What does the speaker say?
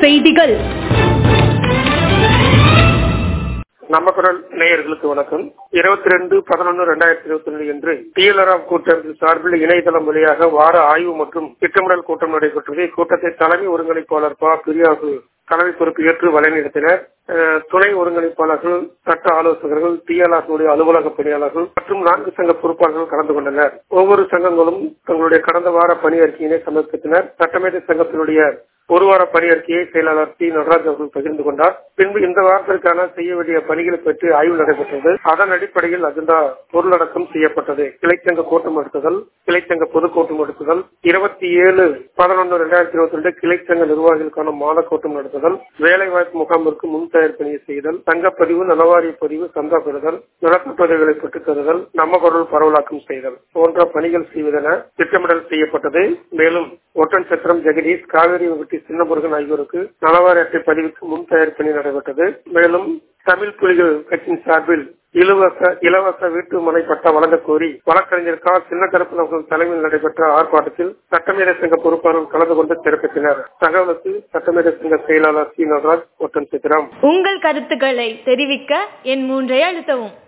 செய்திகள் நம்ம குரல் நேயர்களுக்கு வணக்கம் இருபத்தி ரெண்டு பதினொன்று ரெண்டாயிரத்தி இருபத்தி ரெண்டு என்று டிஎல்ஆர்ஆப் கூட்டமைப்பு சார்பில் இணையதளம் வழியாக வார ஆய்வு மற்றும் திட்டமிடல் கூட்டம் நடைபெற்றது இக்கூட்டத்தை தலைமை ஒருங்கிணைப்பாளர் ப பிரியாகு தலைமை பொறுப்பு ஏற்று வழிநடத்தினர் அஹ், துணை ஒருங்கிணைப்பாளர்கள் சட்ட ஆலோசகர்கள் டிஎல்ஆர் அலுவலக பணியாளர்கள் மற்றும் நான்கு சங்க பொறுப்பாளர்கள் கலந்து கொண்டனர் ஒவ்வொரு சங்கங்களும் தங்களுடைய கடந்த வார பணி அறிக்கையினை சமர்ப்பித்தனர் சட்டமேதை சங்கத்தினுடைய ஒரு வார பணி அறிக்கையை செயலாளர் டி நடராஜ் அவர்கள் பகிர்ந்து கொண்டார் பின்பு இந்த வாரத்திற்கான செய்ய வேண்டிய பணிகளை பற்றி ஆய்வு நடைபெற்றது அதன் அடிப்படையில் அஜெண்டா பொருளடக்கம் செய்யப்பட்டது கிளைச்சங்க கூட்டம் நடத்துதல் கிளைச்சங்க பொதுக்கூட்டம் நடத்துதல் இருபத்தி ஏழு பதினொன்று இரண்டாயிரத்தி இருபத்தி ரெண்டு கிளைச்சங்க நிர்வாகிகளுக்கான மாத கூட்டம் நடத்துதல் வேலைவாய்ப்பு முகாமிற்கு முன் தயார் பணியை செய்தல் சங்கப்பதிவு நலவாரிய பதிவு சந்தா பெறுதல் நிலத்தொகுதிகளை பெற்றுத் தருதல் நம்ம குரல் பரவலாக்கம் செய்தல் போன்ற பணிகள் செய்வதென திட்டமிடல் செய்யப்பட்டது மேலும் ஒட்டன் சத்திரம் ஜெகதீஷ் காவேரி விபட்டி சின்னமுருகன் ஆகியோருக்கு நலவாரி அட்டை பதிவுக்கு முன் தயார் பணி நடைபெற்றது மேலும் தமிழ் புலிகள் கட்சியின் சார்பில் இலவச இலவச வீட்டு மனை பட்டா வழங்கக் கோரி வழக்கறிஞர் கா சின்னக்கருப்பன் அவர்கள் தலைமையில் நடைபெற்ற ஆர்ப்பாட்டத்தில் சட்டமேதை சங்க பொறுப்பாளர்கள் கலந்து கொண்டு சிறப்பித்தனர் தகவலுக்கு சட்டமேதை சங்க செயலாளர் சி நடராஜ் ஒட்டன் சித்திரம் உங்கள் கருத்துக்களை தெரிவிக்க என் மூன்றை அழுத்தவும்